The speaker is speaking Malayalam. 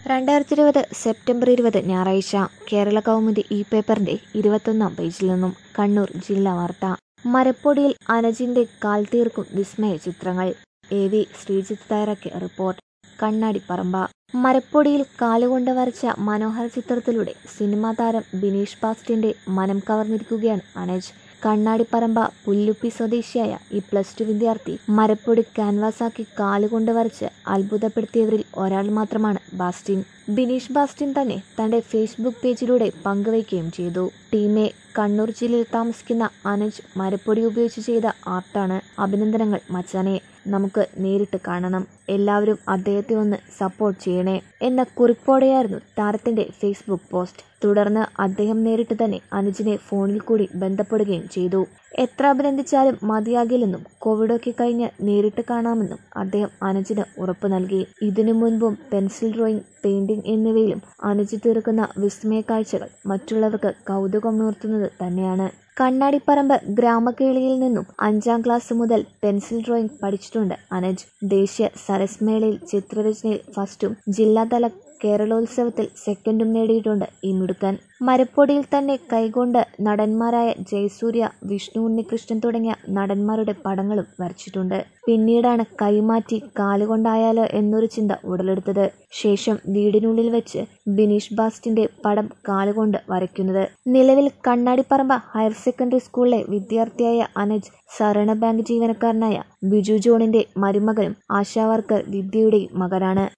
രണ്ടായിരത്തി ഇരുപത് സെപ്റ്റംബർ ഇരുപത് ഞായറാഴ്ച കേരള കൗമുദി ഇ പേപ്പറിന്റെ ഇരുപത്തൊന്നാം പേജിൽ നിന്നും കണ്ണൂർ ജില്ലാ വാർത്ത മരപ്പൊടിയിൽ അനജിന്റെ കാൽ തീർക്കും വിസ്മയ ചിത്രങ്ങൾ എ വി ശ്രീജിത്ത് തയ്യാറാക്കിയ റിപ്പോർട്ട് കണ്ണാടിപ്പറമ്പ മരപ്പൊടിയിൽ കാലുകൊണ്ട് വരച്ച മനോഹര ചിത്രത്തിലൂടെ സിനിമാ താരം ബിനീഷ് ബാസ്റ്റിന്റെ മനം കവർന്നിരിക്കുകയാണ് അനജ് കണ്ണാടിപ്പറമ്പ പുല്ലുപ്പി സ്വദേശിയായ ഈ പ്ലസ് ടു വിദ്യാർത്ഥി മരപ്പൊടി ക്യാൻവാസാക്കി കാലുകൊണ്ട് വരച്ച് അത്ഭുതപ്പെടുത്തിയവരിൽ ഒരാൾ മാത്രമാണ് ബാസ്റ്റിൻ ബിനീഷ് ബാസ്റ്റിൻ തന്നെ തന്റെ ഫേസ്ബുക്ക് പേജിലൂടെ പങ്കുവയ്ക്കുകയും ചെയ്തു ടീമെ കണ്ണൂർ ജില്ലയിൽ താമസിക്കുന്ന അനജ് മരപ്പൊടി ഉപയോഗിച്ച് ചെയ്ത ആർട്ടാണ് അഭിനന്ദനങ്ങൾ മച്ചാനെ നമുക്ക് നേരിട്ട് കാണണം എല്ലാവരും അദ്ദേഹത്തെ ഒന്ന് സപ്പോർട്ട് ചെയ്യണേ എന്ന കുറിപ്പോടെയായിരുന്നു താരത്തിന്റെ ഫേസ്ബുക്ക് പോസ്റ്റ് തുടർന്ന് അദ്ദേഹം നേരിട്ട് തന്നെ അനുജിനെ ഫോണിൽ കൂടി ബന്ധപ്പെടുകയും ചെയ്തു എത്ര അഭിനന്ദിച്ചാലും മതിയാകില്ലെന്നും കോവിഡൊക്കെ കഴിഞ്ഞ് നേരിട്ട് കാണാമെന്നും അദ്ദേഹം അനുജിന് ഉറപ്പു നൽകി ഇതിനു മുൻപും പെൻസിൽ ഡ്രോയിങ് പെയിന്റിംഗ് എന്നിവയിലും അനുജ് തീർക്കുന്ന വിസ്മയ കാഴ്ചകൾ മറ്റുള്ളവർക്ക് കൗതുകമുണർത്തുന്നത് തന്നെയാണ് കണ്ണാടിപ്പറമ്പ് ഗ്രാമക്കേളിയിൽ നിന്നും അഞ്ചാം ക്ലാസ് മുതൽ പെൻസിൽ ഡ്രോയിങ് പഠിച്ചിട്ടുണ്ട് അനജ് ദേശീയ സരസ് മേളയിൽ ചിത്രരചനയിൽ ഫസ്റ്റും ജില്ലാതല കേരളോത്സവത്തിൽ സെക്കൻഡും നേടിയിട്ടുണ്ട് ഈ മിടുക്കൻ മരപ്പൊടിയിൽ തന്നെ കൈകൊണ്ട് നടന്മാരായ ജയസൂര്യ വിഷ്ണു ഉണ്ണികൃഷ്ണൻ തുടങ്ങിയ നടന്മാരുടെ പടങ്ങളും വരച്ചിട്ടുണ്ട് പിന്നീടാണ് കൈമാറ്റി കാലുകൊണ്ടായാലോ എന്നൊരു ചിന്ത ഉടലെടുത്തത് ശേഷം വീടിനുള്ളിൽ വെച്ച് ബിനീഷ് ബാസ്റ്റിന്റെ പടം കാലുകൊണ്ട് വരയ്ക്കുന്നത് നിലവിൽ കണ്ണാടിപ്പറമ്പ ഹയർ സെക്കൻഡറി സ്കൂളിലെ വിദ്യാർത്ഥിയായ അനജ് സഹകരണ ബാങ്ക് ജീവനക്കാരനായ ബിജു ജോണിന്റെ മരുമകനും ആശാവർക്കർ വിദ്യയുടെയും മകനാണ്